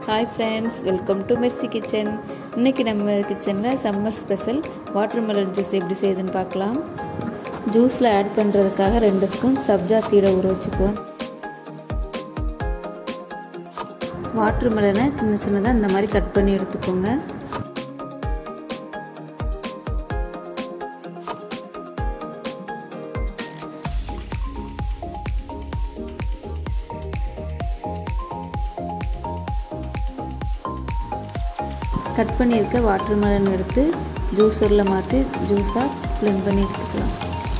hi friends welcome to Mercy kitchen இன்றைக்கி நம்ம கிச்சனில் summer special watermelon juice எப்படி செய்யுதுன்னு பார்க்கலாம் ஜூஸில் ஆட் பண்ணுறதுக்காக ரெண்டு ஸ்பூன் சப்ஜா சீடை ஊற வச்சுக்குவோம் வாட்டர் மெலனை சின்ன சின்னதாக இந்த மாதிரி கட் பண்ணி எடுத்துக்கோங்க கட் பண்ணியிருக்க வாட்டர் மெலன் எடுத்து ஜூஸரில் மாற்றி ஜூஸாக ப்ளெண்ட் பண்ணி எடுத்துக்கலாம்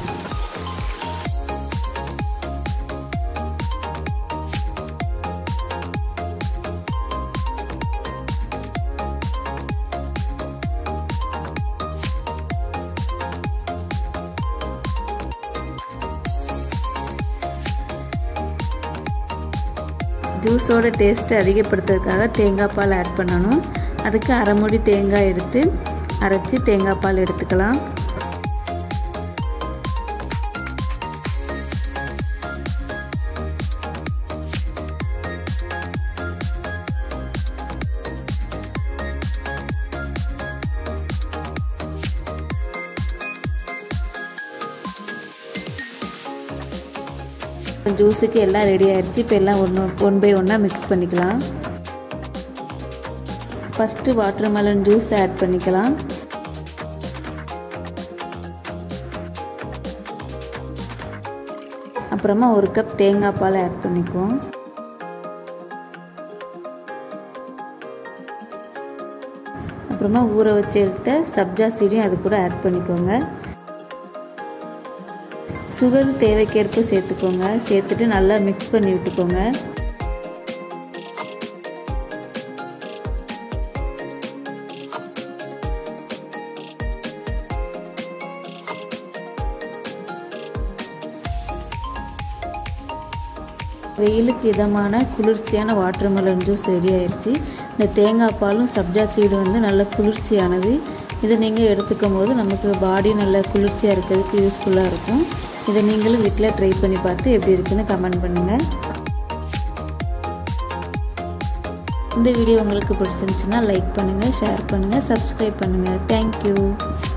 ஜூஸோட டேஸ்ட்டை அதிகப்படுத்துறதுக்காக தேங்காய் பால் ஆட் பண்ணணும் அதுக்கு அரை மூடி தேங்காய் எடுத்து அரைச்சி தேங்காய் பால் எடுத்துக்கலாம் ஜூஸுக்கு எல்லாம் ரெடி ஆயிடுச்சு இப்போ எல்லாம் ஒன்று ஒன் பை ஒன்னாக மிக்ஸ் பண்ணிக்கலாம் first watermelon juice add பண்ணிக்கலாம் அப்புறமா ஒரு கப் தேங்காய் பால் ஆட் பண்ணிக்குவோம் அப்புறமா ஊற வச்சு எடுத்த சப்ஜா சீடையும் அது கூட ஆட் பண்ணிக்கோங்க சுகர் தேவைக்கேற்ப சேர்த்துக்கோங்க சேர்த்துட்டு நல்லா மிக்ஸ் பண்ணி விட்டுக்கோங்க வெயிலுக்கு இதமான குளிர்ச்சியான வாட்டர் மெலன் ஜூஸ் ரெடி ஆயிடுச்சு இந்த தேங்காய் பாலும் சப்ஜா சீடு வந்து நல்ல குளிர்ச்சியானது இதை நீங்கள் எடுத்துக்கும் போது நமக்கு பாடி நல்ல குளிர்ச்சியாக இருக்கிறதுக்கு யூஸ்ஃபுல்லாக இருக்கும் இதை நீங்களும் வீட்டில் ட்ரை பண்ணி பார்த்து எப்படி இருக்குன்னு கமெண்ட் பண்ணுங்கள் இந்த வீடியோ உங்களுக்கு பிடிச்சிருந்துச்சுன்னா லைக் பண்ணுங்கள் ஷேர் பண்ணுங்கள் சப்ஸ்கிரைப் பண்ணுங்கள் தேங்க்யூ